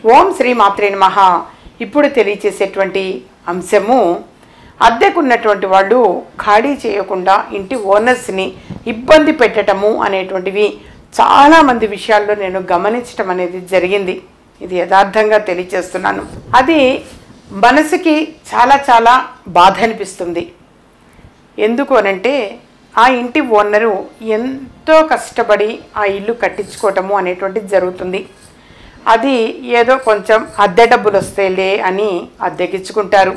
ఓం శ్రీ మాత్రే నమః ఇప్పుడు తెలియచేసేటువంటి అంశము అద్దెకున్నటువంటి వాళ్ళు ఖాళీ చేయకుండా ఇంటి ఓనర్స్ని ఇబ్బంది పెట్టటము అనేటువంటివి చాలామంది విషయాల్లో నేను గమనించటం అనేది జరిగింది ఇది యథార్థంగా తెలియచేస్తున్నాను అది మనసుకి చాలా చాలా బాధ అనిపిస్తుంది ఎందుకు అనంటే ఆ ఇంటి ఓనరు ఎంతో కష్టపడి ఆ ఇల్లు కట్టించుకోవటము అనేటువంటిది జరుగుతుంది అది ఏదో కొంచెం అద్దె డబ్బులు వస్తాయిలే అని అద్దెకిచ్చుకుంటారు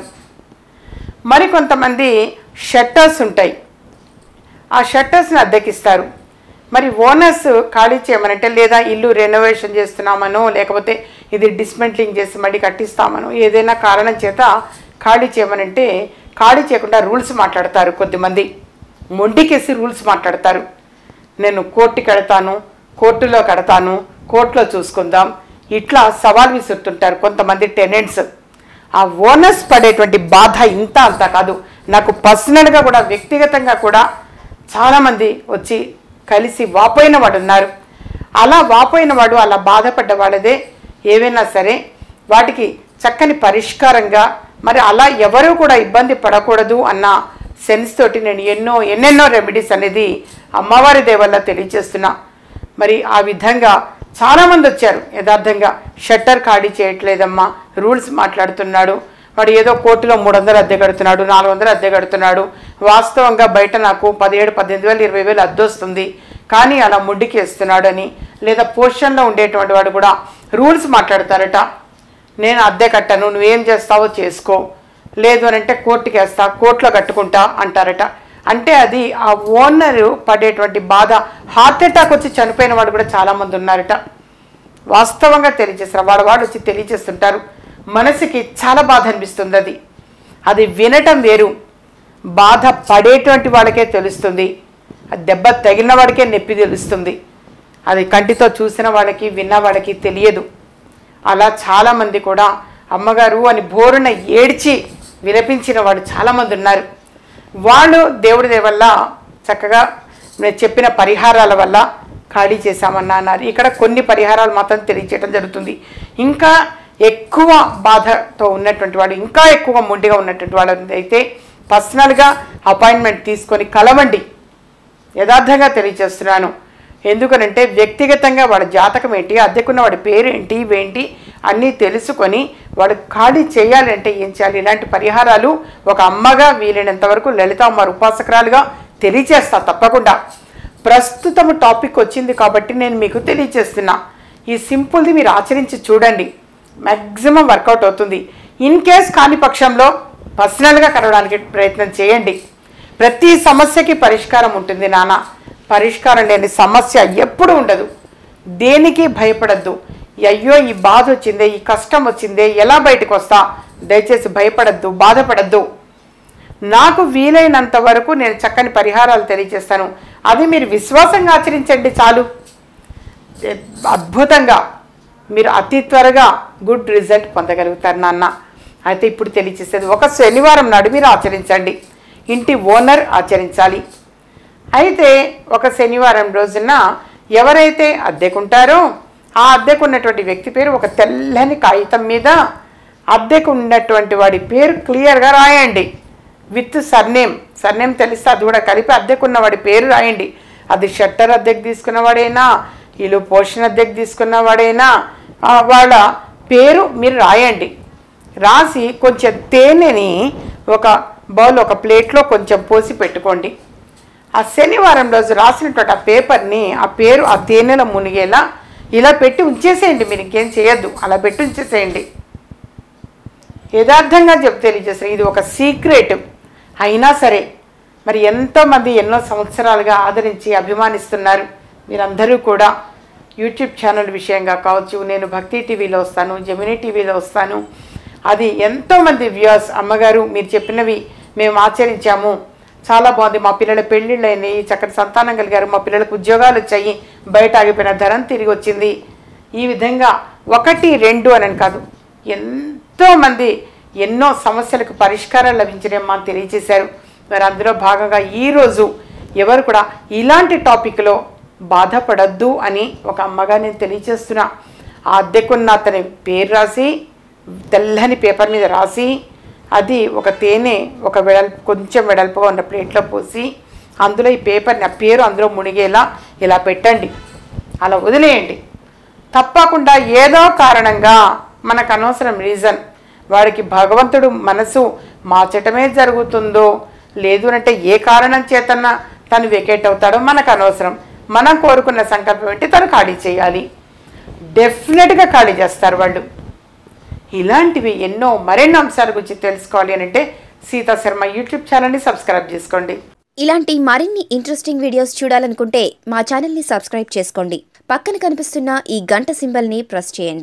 మరికొంతమంది షట్టర్స్ ఉంటాయి ఆ షట్టర్స్ని అద్దెకిస్తారు మరి ఓనర్స్ ఖాళీ చేయమనంటే లేదా ఇల్లు రెనోవేషన్ చేస్తున్నామనో లేకపోతే ఇది డిస్మెంట్లింగ్ చేసి మళ్ళీ కట్టిస్తామనో ఏదైనా కారణం చేత ఖాళీ చేయమనంటే ఖాళీ చేయకుండా రూల్స్ మాట్లాడతారు కొద్దిమంది మొండికేసి రూల్స్ మాట్లాడతారు నేను కోర్టుకి వెళతాను కోర్టులో కడతాను కోర్టులో చూసుకుందాం ఇట్లా సవాల్ విసురుతుంటారు కొంతమంది టెనెంట్స్ ఆ ఓనర్స్ పడేటువంటి బాధ ఇంత అంత కాదు నాకు పర్సనల్గా కూడా వ్యక్తిగతంగా కూడా చాలామంది వచ్చి కలిసి వాపోయిన వాడు ఉన్నారు అలా వాపోయిన వాడు అలా బాధపడ్డ వాళ్ళదే ఏవైనా సరే వాటికి చక్కని పరిష్కారంగా మరి అలా ఎవరూ కూడా ఇబ్బంది పడకూడదు అన్న సెన్స్ తోటి నేను ఎన్నో ఎన్నెన్నో రెమెడీస్ అనేది అమ్మవారి దేవల్ల తెలియజేస్తున్నా మరి ఆ విధంగా చాలామంది వచ్చారు యథార్థంగా షట్టర్ ఖాళీ చేయట్లేదమ్మా రూల్స్ మాట్లాడుతున్నాడు వాడు ఏదో కోర్టులో మూడు వందలు అద్దె కడుతున్నాడు నాలుగు వందలు అద్దె కడుతున్నాడు వాస్తవంగా బయట నాకు పదిహేడు పద్దెనిమిది వేలు ఇరవై వేలు అద్దె వస్తుంది కానీ అలా ముడ్డికి వేస్తున్నాడు అని లేదా పొజిషన్లో ఉండేటువంటి వాడు కూడా రూల్స్ మాట్లాడతారట నేను అద్దె కట్టను నువ్వేం చేస్తావో చేసుకో లేదు అని అంటే కోర్టుకి వేస్తా కోర్టులో కట్టుకుంటా అంటారట అంటే అది ఆ ఓనరు పడేటువంటి బాధ హార్ట్ అటాక్ వచ్చి చనిపోయిన వాడు కూడా చాలామంది ఉన్నారట వాస్తవంగా తెలియజేస్తారు వాడు వాడు వచ్చి తెలియజేస్తుంటారు మనసుకి చాలా బాధ అనిపిస్తుంది అది అది వినటం వేరు బాధ పడేటువంటి వాళ్ళకే తెలుస్తుంది ఆ దెబ్బ తగిలిన వాడికే నొప్పి తెలుస్తుంది అది కంటితో చూసిన వాళ్ళకి విన్న వాళ్ళకి తెలియదు అలా చాలామంది కూడా అమ్మగారు అని బోరున ఏడ్చి విలపించిన వాడు చాలామంది ఉన్నారు వాళ్ళు దేవుడి దయ వల్ల చక్కగా నేను చెప్పిన పరిహారాల వల్ల ఖాళీ చేశామన్నా అన్నారు ఇక్కడ కొన్ని పరిహారాలు మాత్రం తెలియచేయడం జరుగుతుంది ఇంకా ఎక్కువ బాధతో ఉన్నటువంటి వాడు ఇంకా ఎక్కువ మొండిగా ఉన్నటువంటి వాడు అయితే పర్సనల్గా అపాయింట్మెంట్ తీసుకొని కలవండి యథార్థంగా తెలియజేస్తున్నాను ఎందుకనంటే వ్యక్తిగతంగా వాడి జాతకం ఏంటి అద్దెకున్న వాడి పేరు ఏంటి ఇవేంటి అన్నీ తెలుసుకొని వాడు ఖాళీ చేయాలంటే ఏం చేయాలి ఇలాంటి పరిహారాలు ఒక అమ్మగా వీలైనంత వరకు లలితామ్మ ఉపాసకురాలుగా తెలియజేస్తా తప్పకుండా ప్రస్తుతం టాపిక్ వచ్చింది కాబట్టి నేను మీకు తెలియజేస్తున్నా ఈ సింపుల్ది మీరు ఆచరించి చూడండి మ్యాక్సిమం వర్కౌట్ అవుతుంది ఇన్ కేస్ కాని పక్షంలో పర్సనల్గా కలవడానికి ప్రయత్నం చేయండి ప్రతి సమస్యకి పరిష్కారం ఉంటుంది నాన్న పరిష్కారం లేని సమస్య ఎప్పుడు ఉండదు దేనికి భయపడద్దు అయ్యో ఈ బాధ వచ్చిందే ఈ కష్టం వచ్చిందే ఎలా బయటకు వస్తా దయచేసి భయపడద్దు బాధపడద్దు నాకు వీలైనంత వరకు నేను చక్కని పరిహారాలు తెలియజేస్తాను అది మీరు విశ్వాసంగా ఆచరించండి చాలు ఏ- అద్భుతంగా మీరు అతి త్వరగా గుడ్ రిజల్ట్ పొందగలుగుతారు నాన్న అయితే ఇప్పుడు తెలియచేసేది ఒక శనివారం నాడు మీరు ఆచరించండి ఇంటి ఓనర్ ఆచరించాలి అయితే ఒక శనివారం రోజున ఎవరైతే అద్దెకుంటారో ఆ అద్దెకు ఉన్నటువంటి వ్యక్తి పేరు ఒక తెల్లని కాగితం మీద అద్దెకు ఉన్నటువంటి వాడి పేరు క్లియర్గా రాయండి విత్ సర్నేమ్ సర్నేమ్ తెలిస్తే అది కూడా కలిపి అద్దెకున్న వాడి పేరు రాయండి అది షట్టర్ అద్దెకు తీసుకున్నవాడైనా ఇల్లు పోషణ అద్దెకు తీసుకున్నవాడైనా ఆ, వాళ్ళ పేరు మీరు రాయండి రాసి కొంచెం తేనెని ఒక బౌల్ ఒక ప్లేట్లో కొంచెం పోసి పెట్టుకోండి ఆ శనివారం రోజు రాసినటువంటి ఆ పేపర్ని ఆ పేరు ఆ తేనెలో మునిగేలా ఇలా పెట్టి ఉంచేసేయండి మీరు ఇంకేం చేయొద్దు అలా పెట్టి ఉంచేసేయండి యథార్థంగా చెప్తే తెలియజేస్తారు ఇది ఒక సీక్రెట్ అయినా సరే మరి ఎంతోమంది ఎన్నో సంవత్సరాలుగా ఆదరించి అభిమానిస్తున్నారు మీరందరూ కూడా యూట్యూబ్ ఛానల్ విషయంగా కావచ్చు నేను భక్తి టీవీలో వస్తాను జమినీ టీవీలో వస్తాను అది ఎంతోమంది వ్యూయర్స్ అమ్మగారు మీరు చెప్పినవి మేము ఆచరించాము చాలా బాగుంది మా పిల్లల పెళ్ళిళ్ళు అయినాయి చక్కటి సంతానం కలిగారు మా పిల్లలకు ఉద్యోగాలు వచ్చాయి బయట ఆగిపోయిన ధరం తిరిగి వచ్చింది ఈ విధంగా ఒకటి రెండు అని కాదు ఎంతోమంది ఎన్నో సమస్యలకు పరిష్కారం లభించడమ్మా అని తెలియజేశారు మరి అందులో భాగంగా ఈరోజు ఎవరు కూడా ఇలాంటి టాపిక్లో బాధపడద్దు అని ఒక అమ్మగా నేను తెలియజేస్తున్నా ఆ అద్దెకున్న అతని పేరు రాసి తెల్లని పేపర్ మీద రాసి అది ఒక తేనె ఒక వెడల్పు కొంచెం వెడల్పుగా ఉన్న ప్లేట్లో పోసి అందులో ఈ పేపర్ని ఆ పేరు అందులో మునిగేలా ఇలా పెట్టండి అలా వదిలేయండి తప్పకుండా ఏదో కారణంగా మనకు అనవసరం రీజన్ వాడికి భగవంతుడు మనసు మార్చటమే జరుగుతుందో లేదు అంటే ఏ కారణం చేతన్నా తను వెకేట్ అవుతాడో మనకు అనవసరం మనం కోరుకున్న సంకల్పం ఏంటి తను ఖాళీ చేయాలి డెఫినెట్గా ఖాళీ చేస్తారు వాళ్ళు ఇలాంటివి ఎన్నో మరెన్నో అంశాల గురించి తెలుసుకోవాలి అని అంటే సీతా శర్మ యూట్యూబ్ ఛానల్ని సబ్స్క్రైబ్ చేసుకోండి ఇలాంటి మరిన్ని ఇంట్రెస్టింగ్ వీడియోస్ చూడాలనుకుంటే మా ఛానల్ని సబ్స్క్రైబ్ చేసుకోండి పక్కన కనిపిస్తున్న ఈ గంట సింబల్ని ప్రెస్ చేయండి